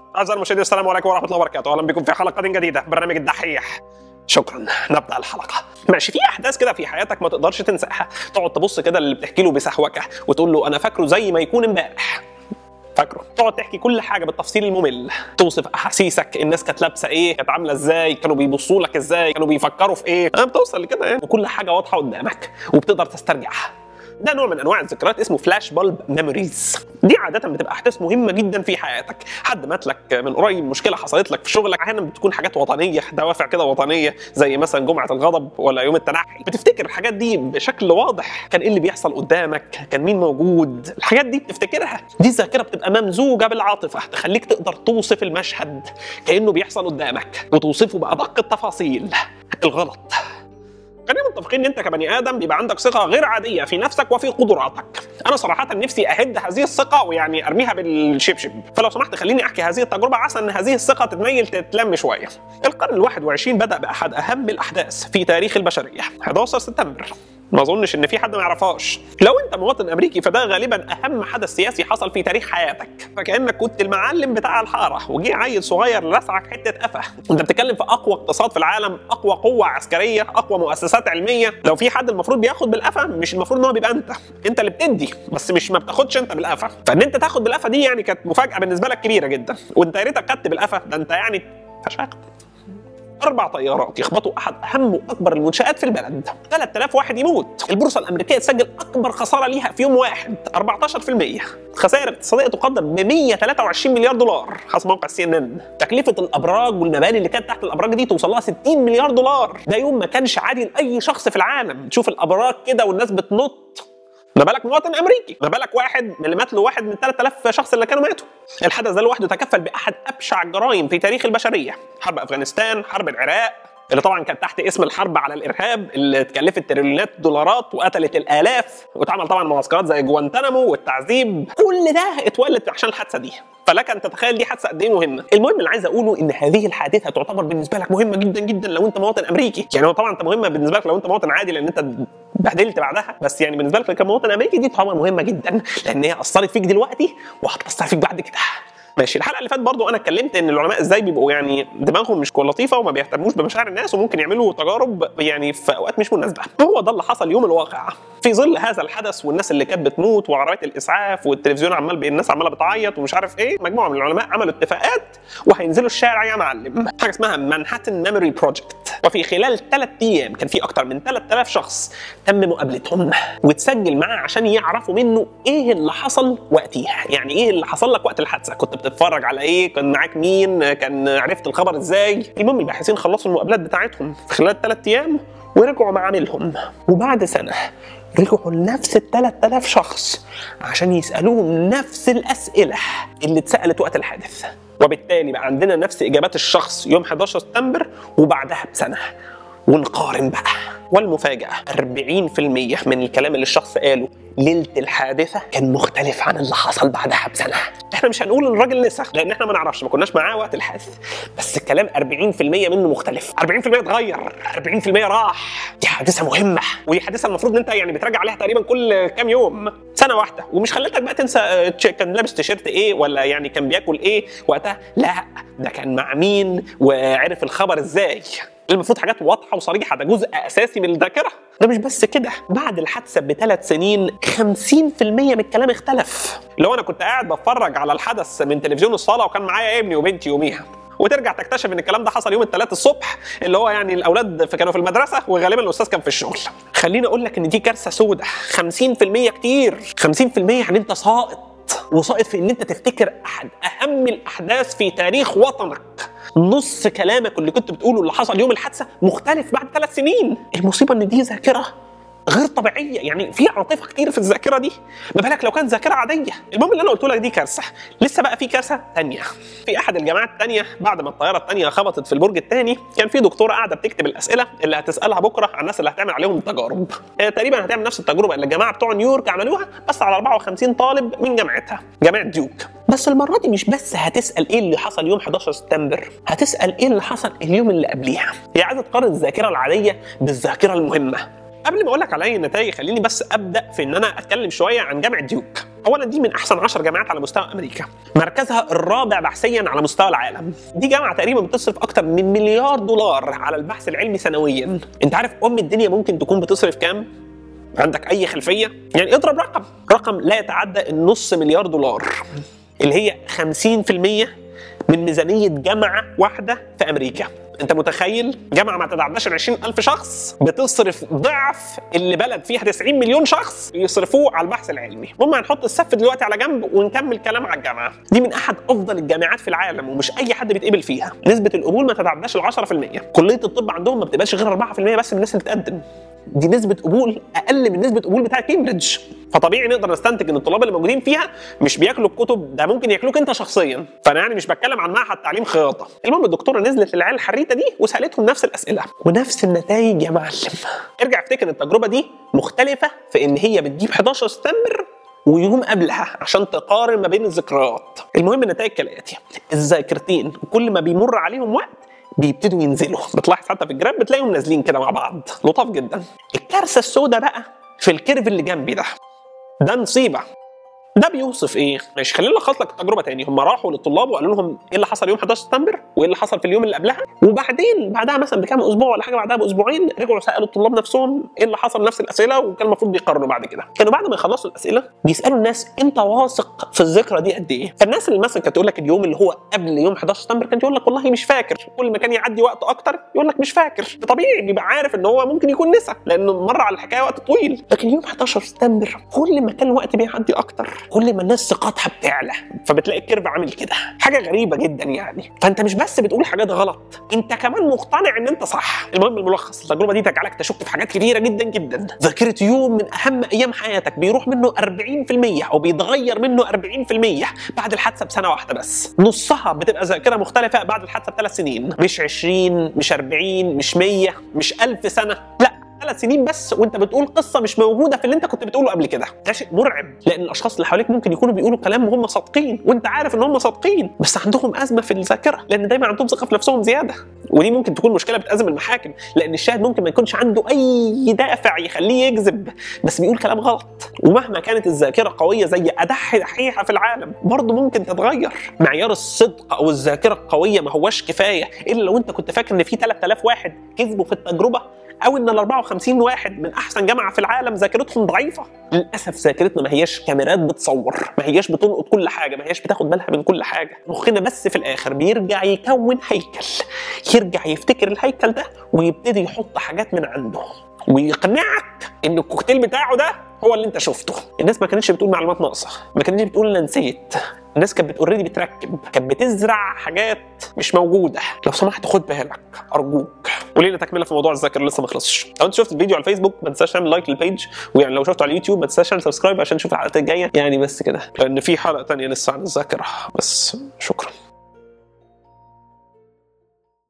اعزائي المشاهدين السلام عليكم ورحمه الله وبركاته اهلا بكم في حلقه جديده برنامج الدحيح شكرا نبدا الحلقه ماشي في احداث كده في حياتك ما تقدرش تنساها تقعد تبص كده اللي بتحكي له بسهوكه وتقول له انا فاكره زي ما يكون امبارح فاكره تقعد تحكي كل حاجه بالتفصيل الممل توصف احاسيسك الناس كانت لابسه ايه كانت عامله ازاي كانوا بيبصوا لك ازاي كانوا بيفكروا في ايه أه بتوصل لكده يعني وكل حاجه واضحه قدامك وبتقدر تسترجعها ده نوع من انواع الذكريات اسمه فلاش بالب ميموريز دي عاده بتبقى احداث مهمه جدا في حياتك حد مات لك من قريب مشكله حصلت لك في شغلك احيانا بتكون حاجات وطنيه دوافع كده وطنيه زي مثلا جمعه الغضب ولا يوم التنحي بتفتكر الحاجات دي بشكل واضح كان ايه اللي بيحصل قدامك كان مين موجود الحاجات دي بتفتكرها دي الذاكره بتبقى ممزوجه بالعاطفه تخليك تقدر توصف المشهد كانه بيحصل قدامك وتوصفه بادق التفاصيل الغلط خلينا متفقين ان انت كبني ادم بيبقى عندك ثقه غير عاديه في نفسك وفي قدراتك انا صراحه نفسي اهد هذه الثقه ويعني ارميها بالشبشب فلو سمحت خليني احكي هذه التجربه عسى ان هذه الثقه تتميل تتلم شويه القرن ال21 بدا باحد اهم الاحداث في تاريخ البشريه 11 سبتمبر ما اظنش ان في حد ما يعرفهاش لو انت مواطن امريكي فده غالبا اهم حدث سياسي حصل في تاريخ حياتك فكانك كنت المعلم بتاع الحاره وجي عيل صغير لسعك حته قفا انت بتتكلم في اقوى اقتصاد في العالم اقوى قوه عسكريه اقوى مؤسسات علميه لو في حد المفروض بياخد بالقفا مش المفروض ان هو بيبقى انت انت اللي بتدي بس مش ما بتاخدش انت بالقفا فان انت تاخد بالقفا دي يعني كانت مفاجاه بالنسبه لك كبيره جدا وانت يا ريتك خدت بالقفا ده انت يعني فشخت اربع طيارات يخبطوا احد اهم واكبر المنشات في البلد 3000 واحد يموت البورصه الامريكيه تسجل اكبر خساره ليها في يوم واحد 14% خسائر اقتصاديه تقدر ب 123 مليار دولار حسب موقع سي ان ان تكلفه الابراج والمباني اللي كانت تحت الابراج دي توصل لها 60 مليار دولار ده يوم ما كانش عادي لاي شخص في العالم تشوف الابراج كده والناس بتنط ما بالك مواطن امريكي ما بالك واحد من اللي مات له واحد من 3000 شخص اللي كانوا ماتوا الحدث ده لوحده تكفل باحد ابشع الجرائم في تاريخ البشريه حرب افغانستان حرب العراق اللي طبعا كانت تحت اسم الحرب على الارهاب اللي اتكلفت تريليونات دولارات وقتلت الالاف واتعمل طبعا معسكرات زي جوانتانامو والتعذيب كل ده اتولد عشان الحادثه دي فلك ان تتخيل دي حادثه قد ايه مهمه المهم اللي عايز اقوله ان هذه الحادثه تعتبر بالنسبه لك مهمه جدا جدا لو انت مواطن امريكي يعني هو طبعا انت مهمه بالنسبه لك لو انت مواطن عادي لان انت بهدلت بعدها بس يعني بالنسبه لك كمواطن امريكي دي طبعا مهمه جدا لان هي اثرت فيك دلوقتي وهتاثر فيك بعد كده ماشي الحلقه اللي فاتت برضو انا اتكلمت ان العلماء ازاي بيبقوا يعني دماغهم مش لطيفه وما بيهتموش بمشاعر الناس وممكن يعملوا تجارب يعني في اوقات مش مناسبه هو ده اللي حصل يوم الواقع في ظل هذا الحدث والناس اللي كانت بتموت وعربيات الاسعاف والتلفزيون عمال الناس عماله بتعيط ومش عارف ايه مجموعه من العلماء عملوا اتفاقات وهينزلوا الشارع يا معلم حاجه اسمها مانهاتن ميموري بروجكت وفي خلال ثلاث ايام كان في اكتر من 3000 شخص تم مقابلتهم وتسجل معاه عشان يعرفوا منه ايه اللي حصل وقتها يعني ايه اللي حصل لك وقت الحادثه كنت بتتفرج على ايه كان معاك مين كان عرفت الخبر ازاي المهم الباحثين خلصوا المقابلات بتاعتهم في خلال ثلاث ايام ورجعوا معاملهم وبعد سنه رجعوا لنفس ال 3000 شخص عشان يسالوهم نفس الاسئله اللي اتسالت وقت الحادث وبالتالي بقى عندنا نفس اجابات الشخص يوم 11 سبتمبر وبعدها بسنه ونقارن بقى والمفاجأة 40% من الكلام اللي الشخص قاله ليلة الحادثة كان مختلف عن اللي حصل بعدها بسنة احنا مش هنقول ان الراجل نسخ لان احنا ما نعرفش ما كناش معاه وقت الحادث بس الكلام 40% منه مختلف 40% اتغير 40% راح دي حادثة مهمة ودي حادثة المفروض ان انت يعني بتراجع عليها تقريبا كل كام يوم سنة واحدة ومش خلتك بقى تنسى كان لابس تيشيرت ايه ولا يعني كان بياكل ايه وقتها لا ده كان مع مين وعرف الخبر ازاي المفروض حاجات واضحه وصريحه ده جزء اساسي من الذاكره ده مش بس كده بعد الحادثه بثلاث سنين 50% من الكلام اختلف لو انا كنت قاعد بتفرج على الحدث من تلفزيون الصاله وكان معايا ابني وبنتي يوميها وترجع تكتشف ان الكلام ده حصل يوم الثلاث الصبح اللي هو يعني الاولاد كانوا في المدرسه وغالبا الاستاذ كان في الشغل خليني اقول لك ان دي كارثه سودة 50% كتير 50% يعني انت ساقط وساقط في ان انت تفتكر احد اهم الاحداث في تاريخ وطنك نص كلامك اللي كنت بتقوله اللي حصل يوم الحادثه مختلف بعد ثلاث سنين المصيبه ان دي ذاكره غير طبيعيه يعني في عاطفه كتير في الذاكره دي ما بالك لو كانت ذاكره عاديه المهم اللي انا قلت لك دي كارثه لسه بقى في كارثه ثانيه في احد الجامعات الثانيه بعد ما الطياره الثانيه خبطت في البرج الثاني كان في دكتوره قاعده بتكتب الاسئله اللي هتسالها بكره عن الناس اللي هتعمل عليهم التجارب هي تقريبا هتعمل نفس التجربه اللي الجماعه بتوع نيويورك عملوها بس على 54 طالب من جامعتها جامعه ديوك بس المره دي مش بس هتسال ايه اللي حصل يوم 11 سبتمبر هتسال ايه اللي حصل اليوم اللي قبليها هي عايزه تقارن الذاكره العاديه بالذاكره المهمه قبل ما اقول لك على اي نتائج خليني بس ابدا في ان انا اتكلم شويه عن جامعه ديوك اولا دي من احسن 10 جامعات على مستوى امريكا مركزها الرابع بحثيا على مستوى العالم دي جامعه تقريبا بتصرف اكتر من مليار دولار على البحث العلمي سنويا انت عارف ام الدنيا ممكن تكون بتصرف كام عندك اي خلفيه يعني اضرب رقم رقم لا يتعدى النص مليار دولار اللي هي 50% من ميزانيه جامعه واحده في امريكا انت متخيل جامعه ما تتعداش ال 20000 شخص بتصرف ضعف اللي بلد فيها 90 مليون شخص يصرفوه على البحث العلمي المهم هنحط السف دلوقتي على جنب ونكمل كلام على الجامعه دي من احد افضل الجامعات في العالم ومش اي حد بيتقبل فيها نسبه القبول ما تتعداش ال 10% كليه الطب عندهم ما بتبقاش غير 4% بس من الناس اللي بتقدم دي نسبة قبول أقل من نسبة قبول بتاعة كامبريدج فطبيعي نقدر نستنتج ان الطلاب اللي موجودين فيها مش بياكلوا الكتب ده ممكن ياكلوك انت شخصيا فانا يعني مش بتكلم عن معهد تعليم خياطه المهم الدكتوره نزلت للعيال الحريته دي وسالتهم نفس الاسئله ونفس النتائج يا معلم ارجع افتكر التجربه دي مختلفه في ان هي بتجيب 11 سبتمبر ويوم قبلها عشان تقارن ما بين الذكريات المهم النتائج كالاتي الذاكرتين كل ما بيمر عليهم وقت بيبتدوا ينزلوا بتلاحظ حتى في الجراب بتلاقيهم نازلين كده مع بعض لطاف جدا الكارثه السوداء بقى في الكيرف اللي جنبي ده ده نصيبه ده بيوصف ايه؟ ماشي خلينا نلخص لك التجربه تاني هم راحوا للطلاب وقالوا لهم ايه اللي حصل يوم 11 سبتمبر وايه اللي حصل في اليوم اللي قبلها وبعدين بعدها مثلا بكام اسبوع ولا حاجه بعدها باسبوعين رجعوا سالوا الطلاب نفسهم ايه اللي حصل نفس الاسئله وكان المفروض بيقارنوا بعد كده كانوا بعد ما يخلصوا الاسئله بيسالوا الناس انت واثق في الذكرى دي قد ايه؟ فالناس اللي مثلا كانت تقول لك اليوم اللي هو قبل يوم 11 سبتمبر كانت يقول لك والله مش فاكر كل ما كان يعدي وقت اكتر يقول لك مش فاكر طبيعي بيبقى عارف ان هو ممكن يكون نسى لانه مر على الحكايه وقت طويل لكن يوم 11 سبتمبر كل ما كان الوقت بيعدي اكتر كل ما الناس ثقتها بتعلى فبتلاقي الكيرف عامل كده حاجه غريبه جدا يعني فانت مش بس بتقول حاجات غلط انت كمان مقتنع ان انت صح المهم الملخص التجربه دي تجعلك تشك في حاجات كتيره جدا جدا ذاكره يوم من اهم ايام حياتك بيروح منه 40% او بيتغير منه 40% بعد الحادثه بسنه واحده بس نصها بتبقى ذاكره مختلفه بعد الحادثه بثلاث سنين مش 20 مش 40 مش 100 مش 1000 سنه لا ثلاث سنين بس وانت بتقول قصه مش موجوده في اللي انت كنت بتقوله قبل كده ده شيء مرعب لان الاشخاص اللي حواليك ممكن يكونوا بيقولوا كلام وهم صادقين وانت عارف ان هم صادقين بس عندهم ازمه في الذاكره لان دايما عندهم ثقه في نفسهم زياده ودي ممكن تكون مشكله بتازم المحاكم لان الشاهد ممكن ما يكونش عنده اي دافع يخليه يكذب بس بيقول كلام غلط ومهما كانت الذاكره قويه زي ادح دحيحه في العالم برضه ممكن تتغير معيار الصدق او الذاكره القويه ما هواش كفايه الا لو انت كنت فاكر ان في 3000 واحد كذبوا في التجربه او ان ال 54 واحد من احسن جامعه في العالم ذاكرتهم ضعيفه للاسف ذاكرتنا ما هياش كاميرات بتصور ما هياش بتلقط كل حاجه ما هياش بتاخد بالها من كل حاجه مخنا بس في الاخر بيرجع يكون هيكل يرجع يفتكر الهيكل ده ويبتدي يحط حاجات من عنده ويقنعك ان الكوكتيل بتاعه ده هو اللي انت شفته الناس ما كانتش بتقول معلومات ناقصه ما كانتش بتقول انا نسيت الناس كانت اوريدي بتركب كانت بتزرع حاجات مش موجوده لو سمحت خد بالك ارجوك ولينا تكمله في موضوع الذاكره لسه ما خلصش لو انت شفت الفيديو على الفيسبوك ما تنساش تعمل لايك للبيج ويعني لو شفته على اليوتيوب ما تنساش تعمل سبسكرايب عشان تشوف الحلقات الجايه يعني بس كده لان في حلقه تانية لسه عن الذاكره بس شكرا